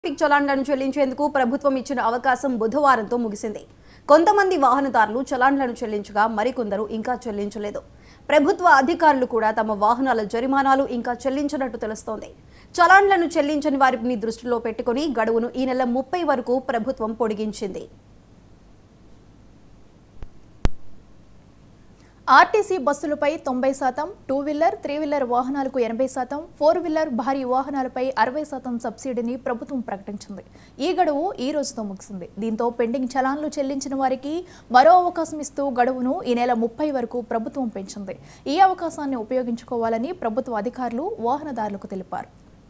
traffic చలాన్లను చెల్లించేందుకు ప్రభుత్వం ఇచ్చిన అవకాశం బుధవారంతో ముగిసింది కొంతమంది వాహనదారులు చలాన్లను చెల్లించగా మరికొందరు ఇంకా చెల్లించలేదు ప్రభుత్వ అధికారులు కూడా తమ వాహనాల జరిమానాలు ఇంకా చెల్లించినట్టు తెలుస్తోంది చలాన్లను చెల్లించని వారిని దృష్టిలో పెట్టుకుని గడువును ఈ నెల ముప్పై వరకు ప్రభుత్వం పొడిగించింది ఆర్టీసీ బస్సులపై తొంభై శాతం టూ వీలర్ త్రీ వీలర్ వాహనాలకు ఎనభై శాతం ఫోర్ వీలర్ భారీ వాహనాలపై అరవై శాతం సబ్సిడీని ప్రభుత్వం ప్రకటించింది ఈ గడువు ఈ రోజుతో ముగిసింది దీంతో పెండింగ్ చలాన్లు చెల్లించిన వారికి మరో అవకాశం ఇస్తూ గడువును ఈ నెల ముప్పై వరకు ప్రభుత్వం పెంచింది ఈ అవకాశాన్ని ఉపయోగించుకోవాలని ప్రభుత్వ అధికారులు వాహనదారులకు తెలిపారు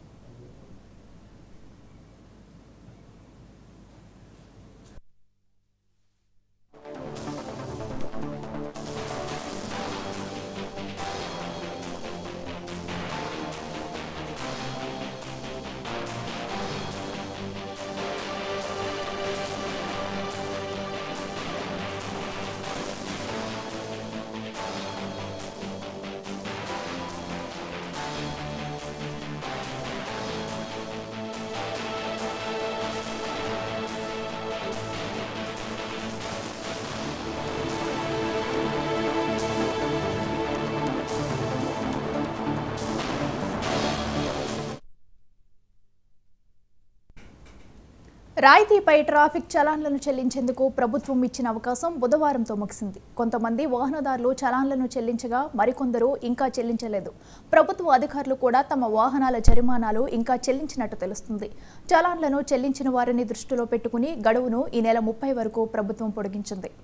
రాయితీపై ట్రాఫిక్ చలాన్లను చెల్లించేందుకు ప్రభుత్వం ఇచ్చిన అవకాశం బుధవారంతో ముగిసింది కొంతమంది వాహనదారులు చలాన్లను చెల్లించగా మరికొందరు ఇంకా చెల్లించలేదు ప్రభుత్వ అధికారులు కూడా తమ వాహనాల జరిమానాలు ఇంకా చెల్లించినట్టు తెలుస్తుంది చలాన్లను చెల్లించిన వారిని దృష్టిలో పెట్టుకుని గడువును ఈ నెల ముప్పై వరకు ప్రభుత్వం పొడిగించింది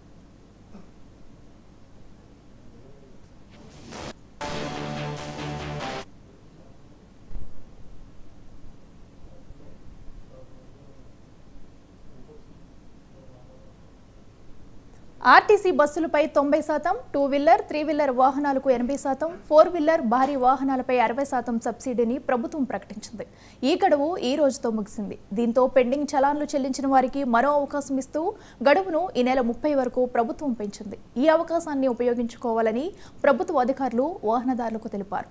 ఆర్టీసీ బస్సులపై తొంభై శాతం టూ వీలర్ త్రీ వీలర్ వాహనాలకు ఎనభై శాతం ఫోర్ వీలర్ భారీ వాహనాలపై అరవై శాతం సబ్సిడీని ప్రభుత్వం ప్రకటించింది ఈ గడువు ఈ రోజుతో ముగిసింది దీంతో పెండింగ్ చలాన్లు చెల్లించిన వారికి మరో అవకాశం ఇస్తూ గడువును ఈ నెల ముప్పై వరకు ప్రభుత్వం పెంచింది ఈ అవకాశాన్ని ఉపయోగించుకోవాలని ప్రభుత్వ అధికారులు వాహనదారులకు తెలిపారు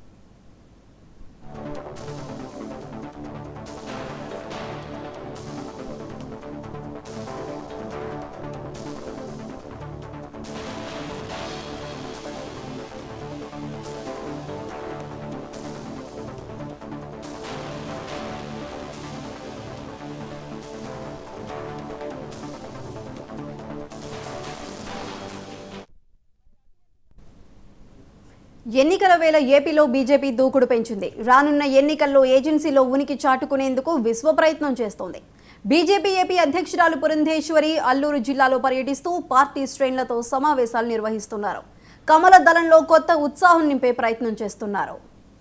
ఎన్నికల వేళ ఏపీలో బీజేపీ దూకుడు పెంచింది రానున్న ఎన్నికల్లో ఏజెన్సీలో ఉనికి చాటుకునేందుకు విశ్వ ప్రయత్నం చేస్తోంది బీజేపీ ఏపీ అధ్యక్షురాలు పురంధేశ్వరి అల్లూరు జిల్లాలో పర్యటిస్తూ పార్టీ శ్రేణులతో సమావేశాలు నిర్వహిస్తున్నారు కమల దళంలో కొత్త ఉత్సాహం నింపే ప్రయత్నం చేస్తున్నారు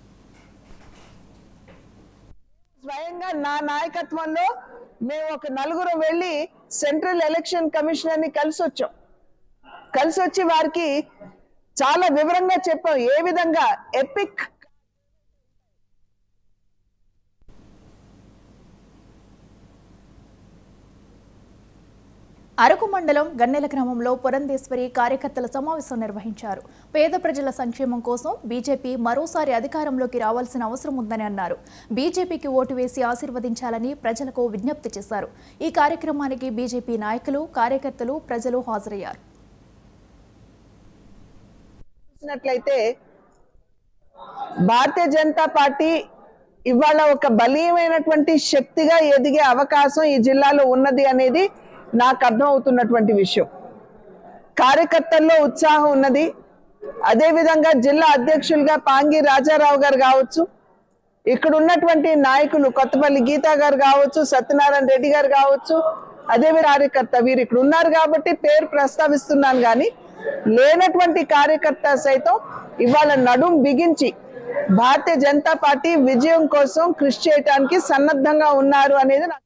స్వయంగా నా నాయకత్వంలో మేము ఒక నలుగురు వెళ్ళి సెంట్రల్ ఎలక్షన్ కమిషనర్ ని కలిసి వచ్చాం కలిసి వచ్చి వారికి చాలా వివరంగా చెప్పాం ఏ విధంగా ఎపిక్ అరకు మండలం గన్నెల గ్రామంలో పురంధేశ్వరి కార్యకర్తల సమావేశం నిర్వహించారు పేద ప్రజల సంక్షేమం కోసం బీజేపీ మరోసారి అధికారంలోకి రావాల్సిన అవసరం ఉందని అన్నారు బీజేపీకి ఓటు వేసి ఆశీర్వదించాలని ప్రజలకు విజ్ఞప్తి చేశారు ఈ కార్యక్రమానికి బీజేపీ నాయకులు కార్యకర్తలు ప్రజలు హాజరయ్యారు చూసినట్లయితే భారతీయ జనతా పార్టీ ఇవాళ ఒక బలీయమైనటువంటి శక్తిగా ఎదిగే అవకాశం ఈ జిల్లాలో ఉన్నది అనేది నాకు అర్థం అవుతున్నటువంటి విషయం కార్యకర్తల్లో ఉత్సాహం ఉన్నది అదేవిధంగా జిల్లా అధ్యక్షులుగా పాంగి రాజారావు గారు కావచ్చు ఇక్కడ ఉన్నటువంటి నాయకులు కొత్తపల్లి గీతా గారు కావచ్చు సత్యనారాయణ రెడ్డి గారు కావచ్చు అదే కార్యకర్త వీరు ఇక్కడ ఉన్నారు కాబట్టి పేరు ప్రస్తావిస్తున్నాను కానీ లేనటువంటి కార్యకర్త సైతం ఇవాళ నడుం బిగించి భారతీయ జనతా పార్టీ విజయం కోసం కృషి చేయడానికి సన్నద్ధంగా ఉన్నారు అనేది నాకు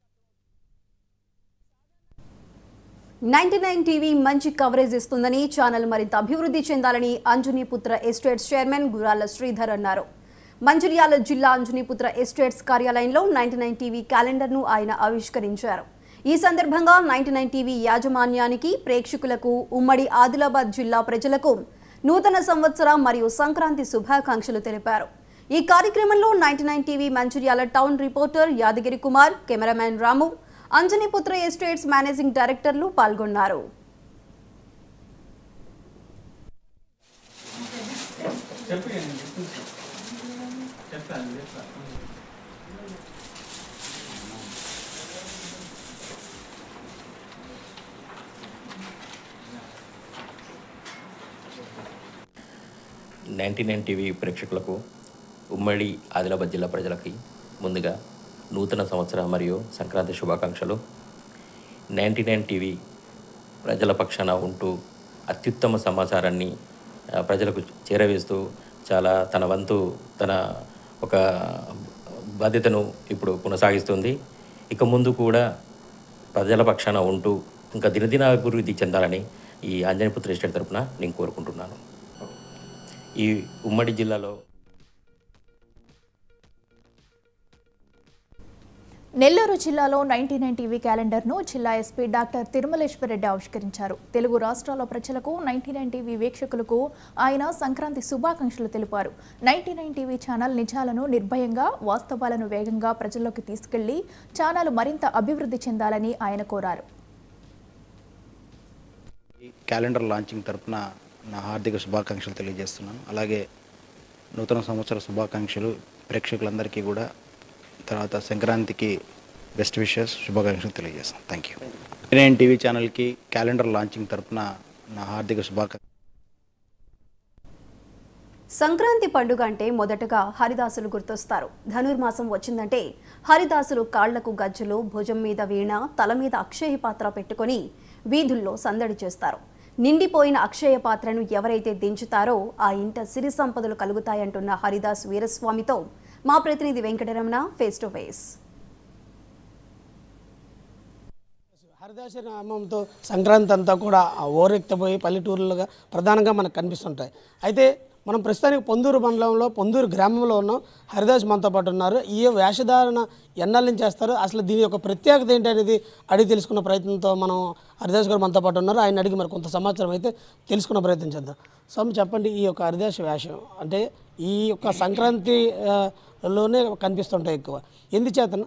నైన్టీ నైన్ టీవీ మంచి కవరేజ్ ఇస్తుందని ఛానల్ మరింత అభివృద్ధి చెందాలని అంజనీపుత్ర ఎస్టేట్స్ చైర్మన్ గురాల శ్రీధర్ అన్నారు మంచిర్యాల జిల్లా అంజనీపుత్ర ఎస్టేట్స్ కార్యాలయంలో నైన్టీ నైన్ టీవీ క్యాలెండర్ను ఆయన ఆవిష్కరించారు ఈ సందర్భంగా నైన్టీ నైన్ టీవీ యాజమాన్యానికి ప్రేక్షకులకు ఉమ్మడి ఆదిలాబాద్ జిల్లా ప్రజలకు నూతన సంవత్సర మరియు సంక్రాంతి శుభాకాంక్షలు తెలిపారు ఈ కార్యక్రమంలో ninety nine TV Mancherial town reporter Yadagiri Kumar cameraman Ramu Anjaniputra estates managing డైరెక్టర్లు పాల్గొన్నారు నైంటీ నైన్ టీవీ ప్రేక్షకులకు ఉమ్మడి ఆదిలాబాద్ జిల్లా ప్రజలకి ముందుగా నూతన సంవత్సర మరియు సంక్రాంతి శుభాకాంక్షలు నైంటీ నైన్ టీవీ ప్రజల పక్షాన ఉంటూ అత్యుత్తమ సమాచారాన్ని ఆ, ప్రజలకు చేరవేస్తూ చాలా తన వంతు తన ఒక బాధ్యతను ఇప్పుడు కొనసాగిస్తుంది ఇక ముందు కూడా ప్రజల పక్షాన ఉంటూ ఇంకా దినదిన అభివృద్ధి చెందాలని ఈ ఆంజనేయపుత్ర ఎస్టేట్ తరపున నేను కోరుకుంటున్నాను ఈ ఉమ్మడి జిల్లాలో నెల్లూరు జిల్లాలో నైన్టీ నైన్ టీవీ క్యాలెండర్ను జిల్లా ఎస్పీ డాక్టర్ తిరుమలేశ్వర్ రెడ్డి ఆవిష్కరించారు తెలుగు రాష్ట్రాల ప్రజలకు నైన్టీ నైన్ టీవీ వీక్షకులకు ఆయన సంక్రాంతి శుభాకాంక్షలు తెలిపారు నైన్టీ నైన్ టీవీ ఛానల్ నిజాలను నిర్భయంగా వాస్తవాలను వేగంగా ప్రజల్లోకి తీసుకెళ్లి ఛానల్ మరింత అభివృద్ధి చెందాలని ఆయన కోరారు ఈ క్యాలెండర్ లాంచింగ్ తరపున నా హార్దిక శుభాకాంక్షలు తెలియజేస్తున్నాను అలాగే నూతన సంవత్సర శుభాకాంక్షలు ప్రేక్షకులందరికీ కూడా తర్వాత సంక్రాంతికి బెస్ట్ విషెస్ శుభాకాంక్షలు తెలియజేస్తాను థ్యాంక్ యూ నేను టీవీ ఛానల్కి క్యాలెండర్ లాంచింగ్ తరపున నా హార్దిక శుభాకాంక్షలు సంక్రాంతి పండుగ అంటే మొదటగా హరిదాసులు గుర్తొస్తారు ధనుర్మాసం వచ్చిందంటే హరిదాసులు కాళ్లకు గజ్జలు భుజం మీద వీణ తల మీద అక్షయ పాత్ర పెట్టుకొని వీధుల్లో సందడి చేస్తారు నిండిపోయిన అక్షయ పాత్రను ఎవరైతే దించుతారో ఆ ఇంట సిరి సంపదలు కలుగుతాయంటున్న హరిదాస్ వీరస్వామితో మా ప్రతినిధి Venkataramana face to face Haridasa నామంతో సంక్రాంతి అంతా కూడా ఆ ఓరెక్తపోయి పల్లెటూరులుగా ప్రధానంగా మనకు కనిపిస్తుంటాయి అయితే మనం ప్రస్తుతానికి పొందూరు మండలంలో పొందూరు గ్రామంలో ఉన్నాం హరిదాస్ మనతో పాటు ఉన్నారు ఈ వేషధారణ ఎన్నాళ్ళ నుంచి చేస్తారు అసలు దీని యొక్క ప్రత్యేకత ఏంటి అనేది అడిగి తెలుసుకున్న ప్రయత్నంతో మనం హరిదాస్ గారు మనతో పాటు ఉన్నారు ఆయన అడిగి మరి కొంత సమాచారం అయితే తెలుసుకున్న ప్రయత్నం చేద్దాం స్వామి చెప్పండి ఈ యొక్క హరిదాస్ వేషం అంటే ఈ యొక్క సంక్రాంతి ఆ, లోనే కనిపిస్తుంటాయి ఎక్కువ ఎందుచేతన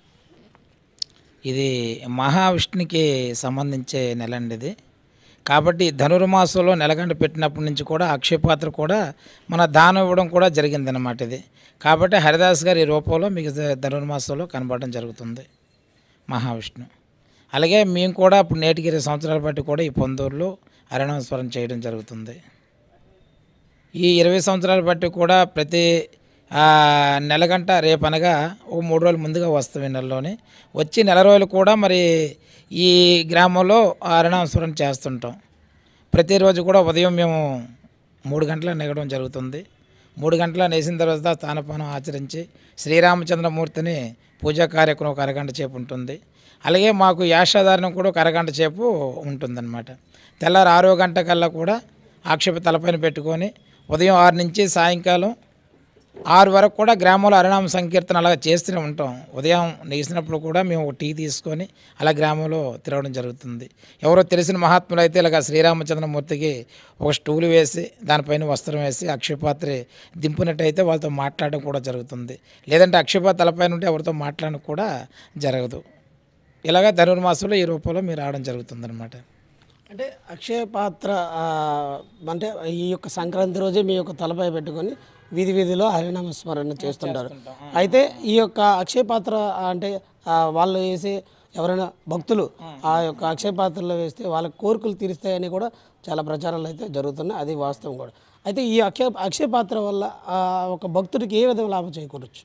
ఇది మహావిష్ణుకి సంబంధించే నెల అండి ఇది కాబట్టి ధనుర్మాసంలో నెలగంట పెట్టినప్పటి నుంచి కూడా అక్షయపాత్ర కూడా మన దానం ఇవ్వడం కూడా జరిగిందన్నమాట ఇది కాబట్టి హరిదాస్ గారి రూపంలో మీకు ధ- ధనుర్మాసంలో కనబడడం జరుగుతుంది మహావిష్ణు అలాగే మేము కూడా ఇప్పుడు నేటికి ఇరవై సంవత్సరాల బట్టి కూడా ఈ పొందూరులో హరినామస్మరణ చేయడం జరుగుతుంది ఈ ఇరవై సంవత్సరాల బట్టి కూడా ప్రతి ఆ, నెలగంట రేపు అనగా ఓ మూడు రోజులు ముందుగా వస్తాం ఈ నెలలోనే వచ్చి నెల రోజులు కూడా మరి ఈ గ్రామంలో అరణాంస్వరం చేస్తుంటాం ప్రతిరోజు కూడా ఉదయం మేము మూడు గంటల నెగడం జరుగుతుంది మూడు గంటల నేసిన తర్వాత తానపానం ఆచరించి శ్రీరామచంద్రమూర్తిని పూజా కార్యక్రమం ఒక అరగంట సేపు ఉంటుంది అలాగే మాకు యాషాధారణం కూడా ఒక అరగంట సేపు ఉంటుందన్నమాట తెల్లారి ఆరో గంట కల్లా కూడా ఆక్షేప తలపైన పెట్టుకొని ఉదయం ఆరు నుంచి సాయంకాలం ఆరు వరకు కూడా గ్రామంలో హరినామ సంకీర్తన అలా చేస్తూనే ఉంటాం ఉదయం లేచినప్పుడు కూడా మేము ఒక టీ తీసుకొని అలా గ్రామంలో తిరగడం జరుగుతుంది ఎవరో తెలిసిన మహాత్ములు అయితే ఇలాగ శ్రీరామచంద్రమూర్తికి ఒక స్టూలు వేసి దానిపైన వస్త్రం వేసి అక్షయపాత్ర దింపినట్టయితే వాళ్ళతో మాట్లాడడం కూడా జరుగుతుంది లేదంటే అక్షయపాత్ర తలపైన ఉంటే ఎవరితో మాట్లాడడం కూడా జరగదు ఇలాగ ధనుర్మాసంలో ఈ రూపంలో మీరు రావడం జరుగుతుంది అంటే అక్షయ పాత్ర ఆ, అంటే ఈ యొక్క సంక్రాంతి రోజే మీ యొక్క తలపై పెట్టుకొని వీధి వీధిలో హరినామ స్మరణ చేస్తుంటారు అయితే ఈ యొక్క అక్షయ పాత్ర ఆ, అంటే ఆ, వాళ్ళు వేసే ఎవరైనా భక్తులు ఆ యొక్క అక్షయ పాత్రలో వేస్తే వాళ్ళ కోరికలు తీరుస్తాయని కూడా చాలా ప్రచారాలు అయితే జరుగుతున్నాయి అది వాస్తవం కూడా అయితే ఈ అక్షయ అక్షయ పాత్ర వల్ల ఆ, ఒక భక్తుడికి ఏ విధంగా లాభం చేకూరచ్చు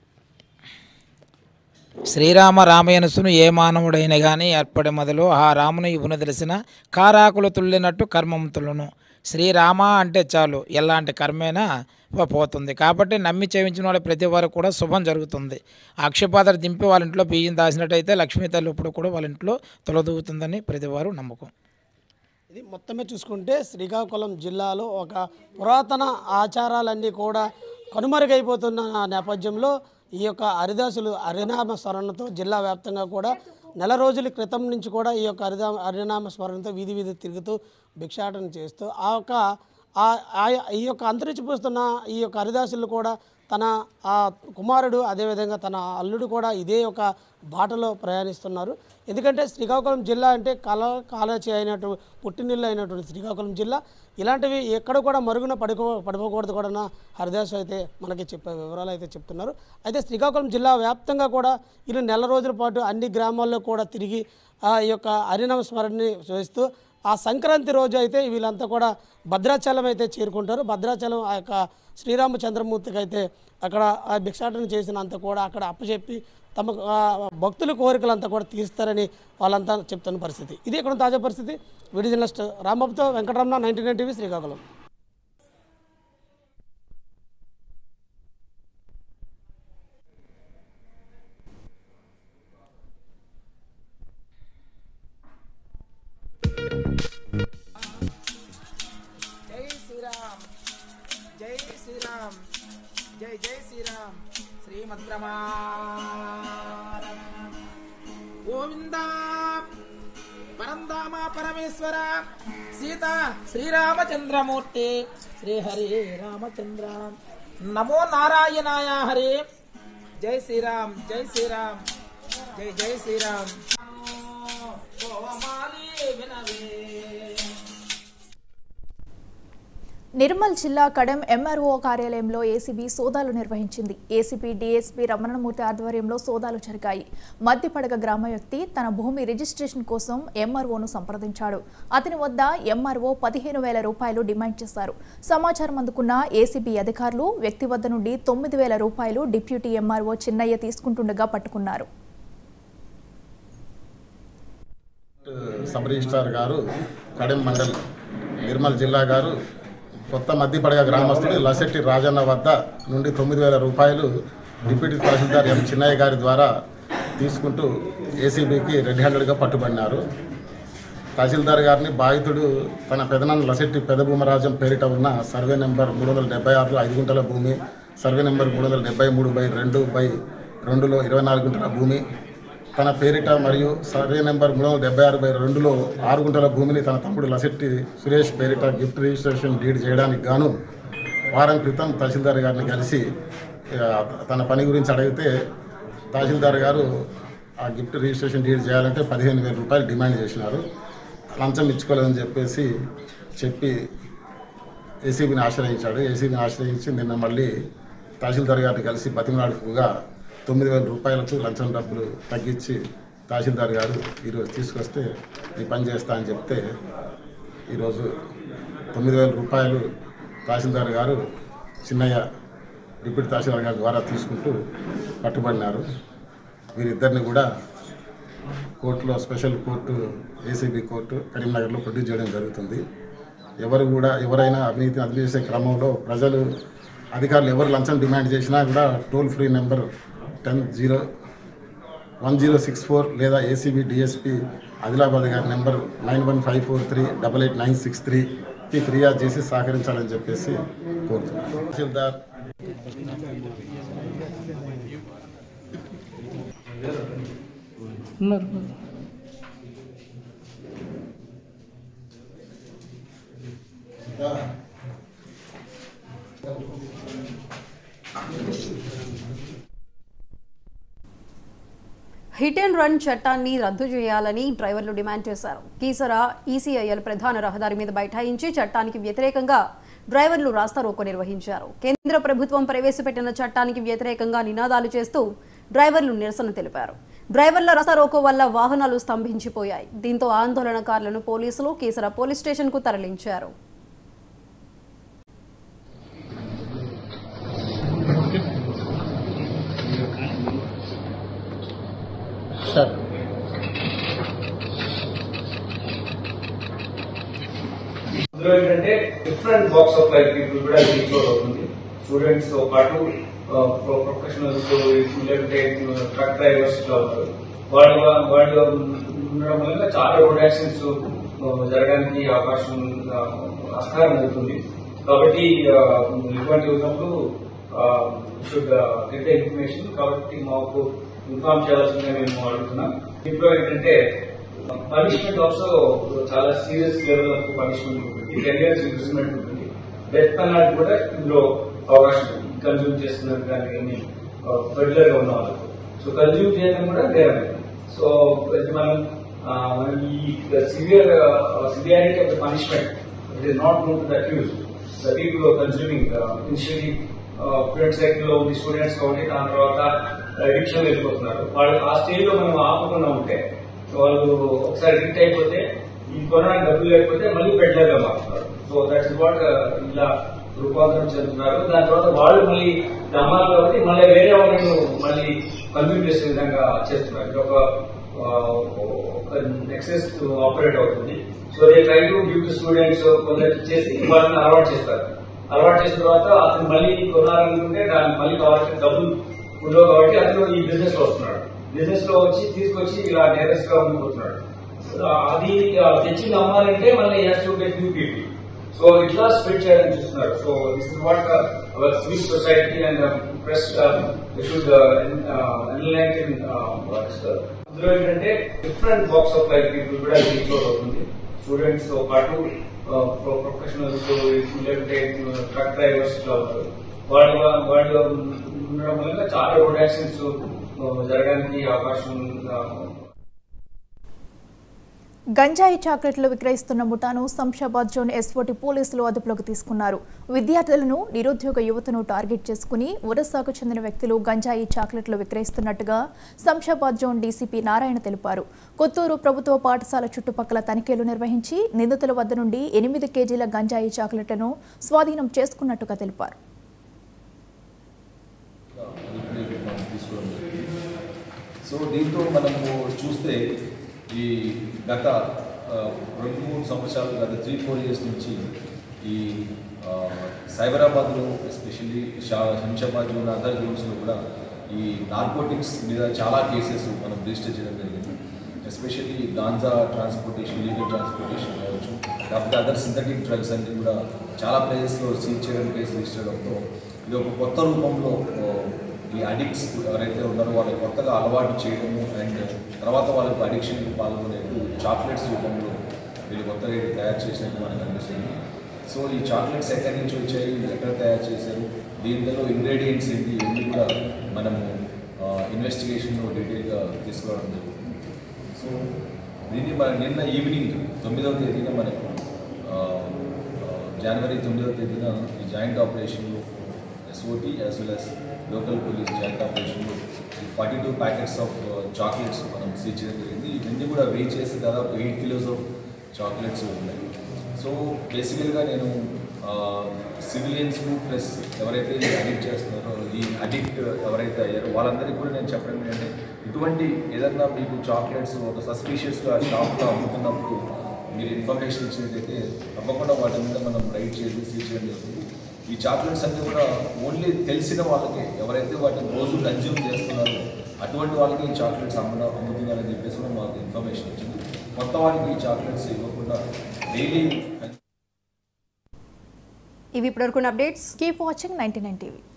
శ్రీరామ రామయనసును ఏ మానవుడైన గాని ఏర్పడే మొదలు ఆ రాముని ఇవును తెలిసిన కారాకులు తుళ్ళినట్టు కర్మము తుళ్ళును శ్రీరామ అంటే చాలు ఎలాంటి కర్మైనా పో- పోతుంది కాబట్టి నమ్మి చేయించిన వాళ్ళ ప్రతి వారు కూడా శుభం జరుగుతుంది ఆ అక్షపాత్ర దింపి వాళ్ళ ఇంట్లో బియ్యం దాచినట్టయితే లక్ష్మీ తల్లి ఇప్పుడు కూడా వాళ్ళ ఇంట్లో తొలదూగుతుందని ప్రతి వారు నమ్మకం ఇది మొత్తమే చూసుకుంటే శ్రీకాకుళం జిల్లాలో ఒక పురాతన ఆచారాలన్నీ కూడా కనుమరుగైపోతున్న నేపథ్యంలో ఈ యొక్క హరిదాసులు హరినామ స్మరణతో జిల్లా వ్యాప్తంగా కూడా నెల రోజుల క్రితం నుంచి కూడా ఈ యొక్క హరిదా హరినామ స్మరణతో వీధి వీధి తిరుగుతూ భిక్షాటన చేస్తూ ఆ యొక్క ఆ- ఆ- ఈ యొక్క అంతరించిపోతున్న ఈ యొక్క హరిదాసులు కూడా తన ఆ కుమారుడు అదేవిధంగా తన అల్లుడు కూడా ఇదే ఒక బాటలో ప్రయాణిస్తున్నారు ఎందుకంటే శ్రీకాకుళం జిల్లా అంటే కళ కాలచి అయినటు పుట్టినిల్లు అయినటువంటి శ్రీకాకుళం జిల్లా ఇలాంటివి ఎక్కడ కూడా మరుగున పడుకో పడిపోకూడదు కూడా హరిదాస్ అయితే మనకి చెప్పే వివరాలు అయితే చెప్తున్నారు అయితే శ్రీకాకుళం జిల్లా వ్యాప్తంగా కూడా ఇది నెల రోజుల పాటు అన్ని గ్రామాల్లో కూడా తిరిగి ఆ యొక్క హరినామ స్మరణని చేస్తూ ఆ సంక్రాంతి రోజు అయితే వీళ్ళంతా కూడా భద్రాచలం అయితే చేరుకుంటారు భద్రాచలం ఆ యొక్క శ్రీరామచంద్రమూర్తికి అయితే అక్కడ ఆ భిక్షాటన చేసినంత కూడా అక్కడ అప్పచెప్పి తమ ఆ, భక్తుల కోరికలంతా కూడా తీరుస్తారని వాళ్ళంతా చెప్తున్న పరిస్థితి ఇది ఇక్కడ తాజా పరిస్థితి వీడియో జర్నలిస్ట్ రాంబాబుతో Venkataramana ninety nine TV Srikakulam జై శ్రీరామ్ జై శ్రీరామ్ జై జై శ్రీరామ్ శ్రీమద్ గోవింద పరంధామ పరమేశ్వర సీత శ్రీరామచంద్రమూర్తి శ్రీ హరి రామచంద్ర నమో నారాయణాయ హరి జై శ్రీరామ్ జై శ్రీరామ్ జై జై శ్రీరామ్ కోమాలి వినవే నిర్మల్ జిల్లా కడెం ఎంఆర్ఓ కార్యాలయంలో ఏసీబీ సోదాలు నిర్వహించింది ఏసీబీ డీఎస్పీ రమణమూర్తి ఆధ్వర్యంలో సోదాలు జరిగాయి మద్దిపడగ గ్రామ వ్యక్తి తన భూమి రిజిస్ట్రేషన్ కోసం ఎంఆర్ఓను సంప్రదించాడు అతని వద్ద ఎంఆర్ఓ పదిహేను వేల రూపాయలు డిమాండ్ చేశారు సమాచారం అందుకున్న ఏసీబీ అధికారులు వ్యక్తి వద్ద నుండి తొమ్మిది వేల రూపాయలు డిప్యూటీ ఎంఆర్ఓ చిన్నయ్య తీసుకుంటుండగా పట్టుకున్నారు సబ్ రిజిస్ట్రార్ గారు కడెం మండల్ నిర్మల్ జిల్లా గారు కొత్త మద్దిపడగ గ్రామస్తుడు లసెట్టి రాజన్న వద్ద నుండి తొమ్మిది వేల రూపాయలు డిప్యూటీ తహసీల్దార్ ఎం చిన్నయ్య గారి ద్వారా తీసుకుంటూ ఏసీబీకి రెడ్ హ్యాండెడ్గా పట్టుబడినారు తహసీల్దార్ గారిని బాధితుడు తన పెదనాన్న లసెట్టి పెదభూమరాజం పేరిట ఉన్న సర్వే నెంబర్ మూడు వందల డెబ్బై ఆరులో ఐదు గుంటల భూమి సర్వే నెంబర్ మూడు వందల డెబ్బై మూడు బై రెండు బై రెండులో ఇరవై నాలుగు గుంటల భూమి తన పేరిట మరియు సర్వే నెంబర్ మూడు వందల డెబ్బై ఆరు బై రెండులో ఆరు గుంటల భూమిని తన తమ్ముడు లసెట్టి సురేష్ పేరిట గిఫ్ట్ రిజిస్ట్రేషన్ డీడ్ చేయడానికి గాను వారం క్రితం తహసీల్దార్ గారిని కలిసి ఆ, తన పని గురించి అడిగితే తహసీల్దార్ గారు ఆ గిఫ్ట్ రిజిస్ట్రేషన్ డీడ్ చేయాలంటే పదిహేను వేల రూపాయలు డిమాండ్ చేసినారు లంచం ఇచ్చుకోలేదని చెప్పేసి చెప్పి ఏసీబీని ఆశ్రయించాడు ఏసీబీని ఆశ్రయించి నిన్న మళ్ళీ తహసీల్దార్ గారిని కలిసి బతిమలాడుకుగా తొమ్మిది వేల రూపాయలకు లంచం డబ్బులు తగ్గించి తహసీల్దార్ గారు ఈరోజు తీసుకొస్తే ఈ పని చేస్తా అని చెప్తే ఈరోజు తొమ్మిది వేల రూపాయలు తహసీల్దార్ గారు చిన్నయ్య డిప్యూటీ తహసీల్దార్ గారి ద్వారా తీసుకుంటూ పట్టుబడినారు వీరిద్దరిని కూడా కోర్టులో స్పెషల్ కోర్టు ఏసీబీ కోర్టు కరీంనగర్లో ప్రొడ్యూస్ చేయడం జరుగుతుంది ఎవరు కూడా ఎవరైనా అవినీతిని అదుపు చేసే క్రమంలో ప్రజలు అధికారులు ఎవరు లంచం డిమాండ్ చేసినా కూడా toll free number ten zero one zero six four లేదా ఏసీబీ డిఎస్పీ ఆదిలాబాద్ గారి number nine one five four three double eight nine six త్రీకి ఫిర్యాదు చేసి సహకరించాలని చెప్పేసి కోరుతున్నాను తహసీల్దార్ హిట్ అండ్ రన్ చట్టాన్ని రద్దు చేయాలని డ్రైవర్లు డిమాండ్ చేశారు కీసర ఈసీఐఎల్ ప్రధాన రహదారి మీద బైఠాయించి చట్టానికి వ్యతిరేకంగా డ్రైవర్లు రాస్తారోకో నిర్వహించారు కేంద్ర ప్రభుత్వం ప్రవేశపెట్టిన చట్టానికి వ్యతిరేకంగా నినాదాలు చేస్తూ డ్రైవర్లు నిరసన తెలిపారు డ్రైవర్ల రాస్తారోకో వల్ల వాహనాలు స్తంభించిపోయాయి దీంతో ఆందోళనకారులను పోలీసులు కీసర పోలీస్ స్టేషన్కు తరలించారు అందులో ఏంటంటే different walks of life people కూడా ఇంక్లూడ్ అవుతుంది స్టూడెంట్స్ తో పాటు ప్రొఫెషనల్స్ లేదంటే ట్రక్ డ్రైవర్స్ ఇట్లా ఉంటారు వాళ్ళు వాళ్ళు ఉండడం వల్ల చాలా రోడ్ యాక్సిడెంట్స్ జరగడానికి అవకాశం ఆ, ఆస్కారం అవుతుంది కాబట్టి ఆ, ఇటువంటి ఉన్నప్పుడు షుడ్ గెట్ ఇన్ఫర్మేషన్ కాబట్టి మాకు ఇన్ఫార్మ్ చేయాల్సిందే మేము అడుగుతున్నాం దీంట్లో ఏంటంటే పనిష్మెంట్ ఆల్సో చాలా సీరియస్ లెవెల్ ఆఫ్ పనిష్మెంట్ ఉంటుంది టెన్ ఇయర్స్ ఇంప్రిజన్మెంట్ ఉంటుంది డెత్ పెనాల్టీ కూడా ఇందులో అవకాశం ఉంది కన్జ్యూమ్ చేస్తున్నారు కానీ ఏమి రెగ్యులర్ గా ఉన్న వాళ్ళకు సో కన్జ్యూమ్ చేయడం కూడా నేరమే సో ఇది మనం ఆ, మనం ఈ severe severity of the punishment it is not known to the accused the people consuming initially friend circle లో ఉంది స్టూడెంట్స్ కాబట్టి దాని తర్వాత అడిక్షన్ వెళ్ళిపోతున్నారు వాళ్ళు ఆ స్టేజ్ లో మనం ఆపకుండా ఉంటే వాళ్ళు ఒకసారి హిట్ అయిపోతే ఈ కొనడానికి డబ్బులు లేకపోతే మళ్ళీ పెట్టలేగా మారుతున్నారు సో దట్ ఇస్ వాట్ ఇలా రూపాంతరం చెందుతున్నారు దాని తర్వాత వాళ్ళు మళ్ళీ ఇది అమ్మాలి కాబట్టి మళ్ళీ వేరే వాళ్ళని మళ్ళీ కన్జ్యూమ్ చేసే విధంగా చేస్తున్నారు ఇది ఒక ఆ, ఒక నెక్సెస్ ఆపరేట్ అవుతుంది so they try to give to students కొందరికి ఇచ్చేసి వాళ్ళని అలవాటు చేస్తారు అలవాటు చేసిన తర్వాత అతను మళ్ళీ కొనాలనుకుంటే దానికి మళ్ళీ కావాల్సిన డబ్బులు ఉండవు కాబట్టి అతను ఈ బిజినెస్ లో వస్తున్నాడు బిజినెస్ లో వచ్చి తీసుకొచ్చి ఇలా నేరస్ గా ఉండిపోతున్నాడు సో అది ఆ, తెచ్చి అమ్మాలంటే మళ్ళీ has to get new people so ఇట్లా స్ప్రెడ్ చేయడం చూస్తున్నారు so this is what our civil society and press should enlighten అందులో ఏంటంటే different walks of life people కూడా ఇంక్లూడ్ అవుతుంది స్టూడెంట్స్ తో పాటు ప్రొఫెషనల్స్ లేకపోతే ట్రక్ డ్రైవర్స్ ఇట్లా ఉంటారు వాళ్ళు వాళ్ళు ఉండడం వల్ల చాలా రోడ్ యాక్సిడెంట్స్ జరగడానికి అవకాశం ఆ, గంజాయి చాక్లెట్లు విక్రయిస్తున్న ముఠాను శంషాబాద్ జోన్ ఎస్ఓటి పోలీసులు అదుపులోకి తీసుకున్నారు విద్యార్థులను నిరుద్యోగ యువతను టార్గెట్ చేసుకుని ఒరస్సాకు చెందిన వ్యక్తులు గంజాయి చాక్లెట్లు విక్రయిస్తున్నట్టుగా శంషాబాద్ జోన్ డీసీపీ నారాయణ తెలిపారు కొత్తూరు ప్రభుత్వ పాఠశాల చుట్టుపక్కల తనిఖీలు నిర్వహించి నిందితుల వద్ద నుండి ఎనిమిది కేజీల గంజాయి చాక్లెట్లను స్వాధీనం చేసుకున్నట్టుగా తెలిపారు అదుపులోకి మనం తీసుకోవడం జరిగింది సో దీంతో మనము చూస్తే ఈ గత ఆ, రెండు మూడు సంవత్సరాలు గత త్రీ ఫోర్ ఇయర్స్ నుంచి ఈ ఆ, సైబరాబాద్లో ఎస్పెషల్లీ షా శంషాబాద్ జోన్ అదర్ జోన్స్లో కూడా ఈ నార్కోటిక్స్ మీద చాలా కేసెస్ మనం రిజిస్టర్ చేయడం జరిగింది especially ganja transportation legal transportation కావచ్చు లేకపోతే అదర్ సింథటిక్ డ్రగ్స్ అన్ని కూడా చాలా ప్లేసెస్లో సీజ్ చేయడం కేసు రిజిస్టర్ అవడంతో ఇది ఒక కొత్త రూపంలో ఆ, ఈ అడిక్ట్స్ ఎవరైతే ఉన్నారో వాళ్ళకి కొత్తగా అలవాటు చేయడము అండ్ తర్వాత వాళ్ళకి అడిక్షన్కి పాల్గొనేట్టు చాక్లెట్స్ రూపంలో వీళ్ళు కొత్తగా ఇది తయారు చేసినట్టు మనకు అనిపిస్తుంది సో ఈ చాక్లెట్స్ ఎక్కడి నుంచి వచ్చాయి ఎక్కడ తయారు చేశారు దీంట్లో ఇంగ్రీడియంట్స్ ఏంటి ఇవన్నీ కూడా మనము ఇన్వెస్టిగేషన్లో డీటెయిల్గా తీసుకోవడం జరుగుతుంది సో దీన్ని మన నిన్న ఈవినింగ్ తొమ్మిదవ తేదీన మనకు ఆ, ఆ, జనవరి తొమ్మిదవ తేదీన ఈ జాయింట్ ఆపరేషన్లో SOT as well as local police joint ఆపరేషన్లో forty two packets of chocolates మనం సీజ్ చేయడం జరిగింది ఇవన్నీ కూడా వెయిట్ చేసి దాదాపు ఎయిట్ కిలోస్ ఆఫ్ చాక్లెట్స్ ఉన్నాయి సో బేసికల్గా నేను సివిలియన్స్ ప్లస్ ఎవరైతే ఈ అడిక్ట్ చేస్తున్నారో ఈ అడిక్ట్ ఎవరైతే అయ్యారో వాళ్ళందరికీ కూడా నేను చెప్పడం ఏంటంటే ఇటువంటి ఏదన్నా మీకు చాక్లెట్స్ ఒక సస్పీషియస్గా షాప్లో అమ్ముతున్నప్పుడు మీరు ఇన్ఫర్మేషన్ ఇచ్చినట్టయితే తప్పకుండా వాటి మీద మనం రైట్ చేసి సీజ్ చేయడం జరుగుతుంది ఈ చాక్లెట్స్ అన్నీ కూడా ఓన్లీ తెలిసిన వాళ్ళకే ఎవరైతే వాటిని రోజు కన్జ్యూమ్ చేస్తున్నారో అటువంటి వాళ్ళకి ఈ చాక్లెట్స్ అమ్మడం అమ్ముతున్నారని చెప్పేసి కూడా మాకు ఇన్ఫర్మేషన్ వచ్చింది కొత్త వారికి ఈ చాక్లెట్స్ ఇవ్వకుండా డైలీ ఇవి ఇప్పటివరకు updates keep watching ninety nine TV